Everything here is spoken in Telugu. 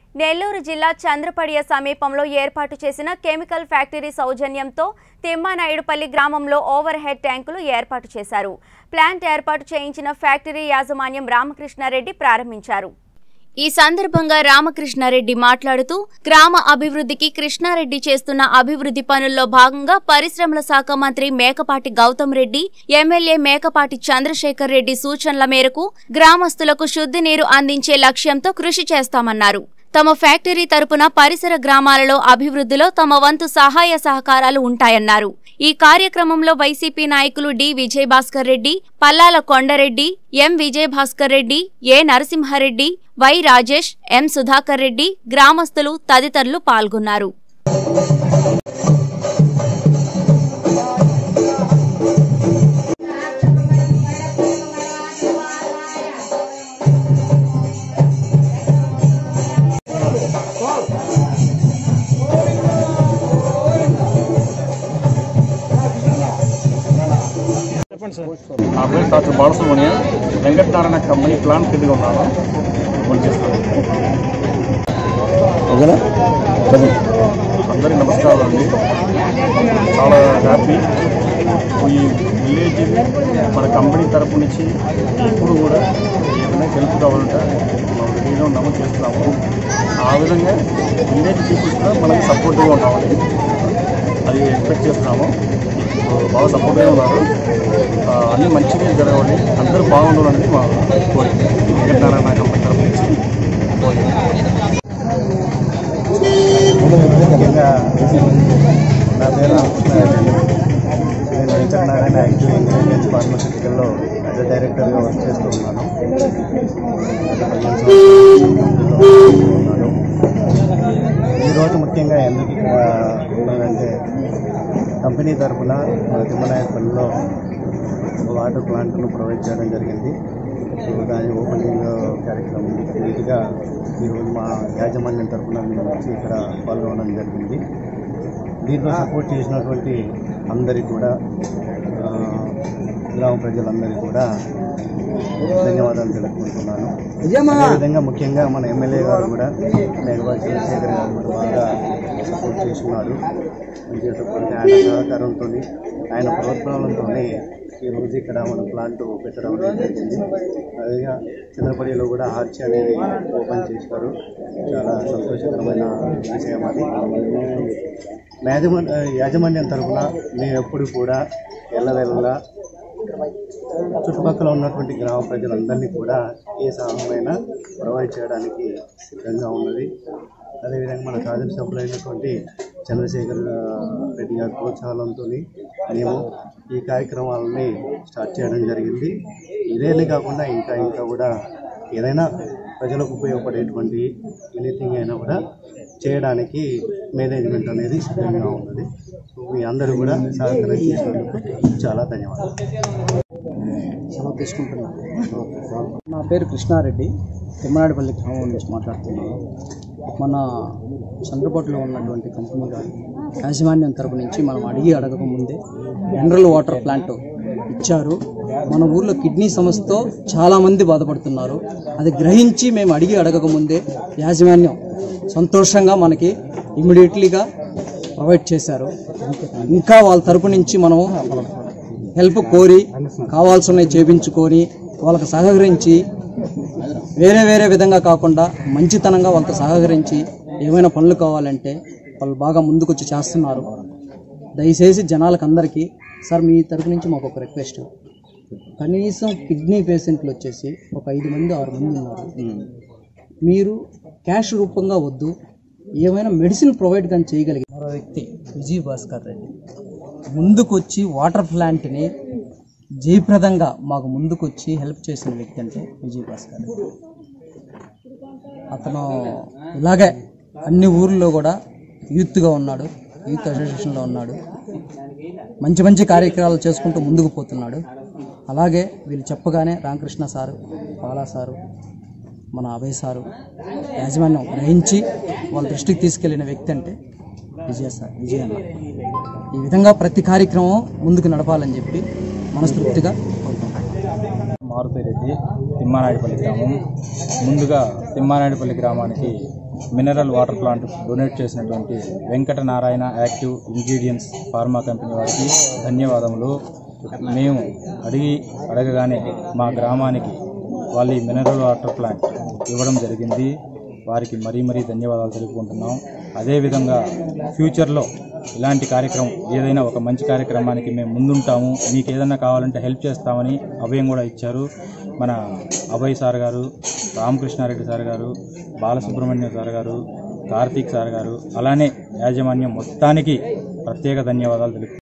నెల్లూరు జిల్లా చంద్రపడియ సమీపంలో ఏర్పాటు చేసిన కెమికల్ ఫ్యాక్టరీ సౌజన్యంతో తిమ్మానాయుడుపల్లి గ్రామంలో ఓవర్ హెడ్ ట్యాంకులు ఏర్పాటు చేశారు ప్లాంట్ ఏర్పాటు చేయించిన ఫ్యాక్టరీ యాజమాన్యం రామకృష్ణారెడ్డి ప్రారంభించారు ఈ సందర్భంగా రామకృష్ణారెడ్డి మాట్లాడుతూ గ్రామ అభివృద్ధికి కృష్ణారెడ్డి చేస్తున్న అభివృద్ధి పనుల్లో భాగంగా పరిశ్రమల శాఖ మంత్రి మేకపాటి గౌతమ్ రెడ్డి ఎమ్మెల్యే మేకపాటి చంద్రశేఖర్ రెడ్డి సూచనల మేరకు గ్రామస్తులకు శుద్ధి నీరు అందించే లక్ష్యంతో కృషి చేస్తామన్నారు తమ ఫ్యాక్టరీ తరపున పరిసర గ్రామాలలో అభివృద్ధిలో తమ వంతు సహాయ సహకారాలు ఉంటాయన్నారు ఈ కార్యక్రమంలో వైసీపీ నాయకులు D Vijayabhaskar Reddy Pallala Kondareddy M Vijayabhaskar Reddy A Narasimhareddy Y Rajesh M Sudhakar Reddy గ్రామస్తులు తదితరులు పాల్గొన్నారు నా పేరు doctor Balasubrahmanya Venkatanarayana company plant కిందగా ఉన్నాను పనిచేస్తాను ఓకేనా అందరికీ నమస్కారం అండి చాలా హ్యాపీ ఈ విలేజ్ మన కంపెనీ తరపు నుంచి ఎప్పుడు కూడా ఏమైనా హెల్ప్ కావాలంటే మనం రెడీగా ఉన్నాము చేస్తున్నాము ఆ విధంగా విలేజ్ పీపుల్స్ కూడా మనకి సపోర్ట్గా ఉన్నామని అది ఎక్స్పెక్ట్ చేస్తున్నాము సో బాగా సపోర్ట్గా ఉన్నారు ఆ, అన్నీ మంచిగా జరగాలి అందరూ బాగుండాలని మా కోరిక వెంకటనారాయణ కంపెనీ తరపు నుంచి కోరిక ముఖ్యంగా నా పేరు రామకృష్ణారెడ్డి నేను వెంకటనారాయణ యాక్టివ్ ఇంగ్రీడియంట్స్ ఫార్మస్యూటికల్లో యాజ్ అ డైరెక్టర్గా వర్క్ చేస్తూ ఉన్నాను గత పదిహేను సంవత్సరాలు ఉన్నాను ఈరోజు ముఖ్యంగా ఎందుకు ఇక్కడ ఉన్నానంటే కంపెనీ తరఫున మన తిమ్మనాయపల్లిలో వాటర్ ప్లాంట్ను ప్రొవైడ్ చేయడం జరిగింది సో దాని ఓపెనింగ్ కార్యక్రమం నీట్గా ఈరోజు మా యాజమాన్యం తరఫున మేము వచ్చి ఇక్కడ పాల్గొనడం జరిగింది దీంట్లో సపోర్ట్ చేసినటువంటి అందరికీ కూడా ఆ, గ్రామ ప్రజలందరికీ కూడా ధన్యవాదాలు తెలుపుకుంటున్నాను అదేవిధంగా ముఖ్యంగా మన ఎమ్మెల్యే గారు కూడా మేఘవాజీ చంద్రశేఖర్ గారు కూడా బాగా సపోర్ట్ చేస్తున్నారు మంచిగా సపోర్ట్ ఆయన సహకారంతో ఆయన ప్రోత్సాహంతోనే ఈరోజు ఇక్కడ మన ప్లాంట్ పెట్టడం అనేది జరిగింది అదేగా చంద్రపల్లిలో కూడా హార్చి అనేది ఓపెన్ చేశారు చాలా సంతోషకరమైన విషయం అది యాజమాన్య యాజమాన్యం తరఫున మేము ఎప్పుడు కూడా ఎల్లవెల్లా చుట్టుపక్కల ఉన్నటువంటి గ్రామ ప్రజలందరినీ కూడా ఏ సహాయమైనా ప్రొవైడ్ చేయడానికి సిద్ధంగా ఉన్నది అదేవిధంగా మన సాధన సభ్యులైనటువంటి చంద్రశేఖర్ ఆ, రెడ్డి గారి ప్రోత్సాహంతో మేము ఈ కార్యక్రమాలని స్టార్ట్ చేయడం జరిగింది ఇదేనే కాకుండా ఇంకా ఇంకా కూడా ఏదైనా ప్రజలకు ఉపయోగపడేటువంటి ఎనీథింగ్ అయినా కూడా చేయడానికి మేనేజ్మెంట్ అనేది సిద్ధంగా ఉన్నది సో మీ అందరూ కూడా సహకరించినందుకు చాలా ధన్యవాదాలు సెలవు తీసుకుంటున్నాను నా పేరు కృష్ణారెడ్డి తిమ్మనాడిపల్లి గ్రామం నుంచి మాట్లాడుతున్నాను మన చంద్రపట్టులో ఉన్నటువంటి కంపెనీ గారు యాజమాన్యం తరపు నుంచి మనం అడిగి అడగక ముందే మినరల్ వాటర్ ప్లాంట్ ఇచ్చారు మన ఊర్లో కిడ్నీ సమస్యతో చాలామంది బాధపడుతున్నారు అది గ్రహించి మేము అడిగి అడగక ముందే యాజమాన్యం సంతోషంగా మనకి ఇమీడియట్లీగా ప్రొవైడ్ చేశారు ఇంకా వాళ్ళ తరపు నుంచి మనం హెల్ప్ కోరి కావాల్సినవి చేపించుకొని వాళ్ళకి సహకరించి వేరే వేరే విధంగా కాకుండా మంచితనంగా వాళ్ళతో సహకరించి ఏమైనా పనులు కావాలంటే వాళ్ళు బాగా ముందుకొచ్చి చేస్తున్నారు దయచేసి జనాలకు అందరికీ సార్ మీ తరపు నుంచి మాకు ఒక రిక్వెస్ట్ కనీసం కిడ్నీ పేషెంట్లు వచ్చేసి ఒక ఐదు మంది ఆరు మంది ఉన్నారు మీరు క్యాష్ రూపంగా వద్దు ఏమైనా మెడిసిన్ ప్రొవైడ్ కానీ చేయగలిగే మరో వ్యక్తి విజయ్ భాస్కర్ రెడ్డి ముందుకొచ్చి వాటర్ ప్లాంట్ని జయప్రదంగా మాకు ముందుకొచ్చి హెల్ప్ చేసిన వ్యక్తి అంటే విజయ్ భాస్కర్ రెడ్డి అతను ఇలాగే అన్ని ఊర్లో కూడా యూత్గా ఉన్నాడు యూత్ అసోసియేషన్లో ఉన్నాడు మంచి మంచి కార్యక్రమాలు చేసుకుంటూ ముందుకు పోతున్నాడు అలాగే వీళ్ళు చెప్పగానే రామకృష్ణ సారు బాలా సారు మన అభయ్ సారు యాజమాన్యం గ్రహించి వాళ్ళ దృష్టికి తీసుకెళ్లిన వ్యక్తి అంటే విజయ సార్ విజయ అన్న ఈ విధంగా ప్రతి కార్యక్రమం ముందుకు నడపాలని చెప్పి మనస్ఫూర్తిగా కోరుకుంటున్నాను మారుతిరెడ్డి తిమ్మానాయుడుపల్లి గ్రామం ముందుగా తిమ్మానాయుడుపల్లి గ్రామానికి మినరల్ వాటర్ ప్లాంట్ డొనేట్ చేసినటువంటి Venkata Narayana active ingredients pharma company వారికి ధన్యవాదములు మేము అడిగి అడగగానే మా గ్రామానికి వాళ్ళు ఈ మినరల్ వాటర్ ప్లాంట్ ఇవ్వడం జరిగింది వారికి మరీ మరీ ధన్యవాదాలు తెలుపుకుంటున్నాం అదేవిధంగా ఫ్యూచర్లో ఇలాంటి కార్యక్రమం ఏదైనా ఒక మంచి కార్యక్రమానికి మేము ముందుంటాము మీకు ఏదైనా కావాలంటే హెల్ప్ చేస్తామని అభయం కూడా ఇచ్చారు మన అభయ్ సార్ గారు రామకృష్ణారెడ్డి సార్ గారు బాలసుబ్రహ్మణ్యం సార్ గారు కార్తీక్ సార్ గారు అలానే యాజమాన్యం మొత్తానికి ప్రత్యేక ధన్యవాదాలు తెలుపు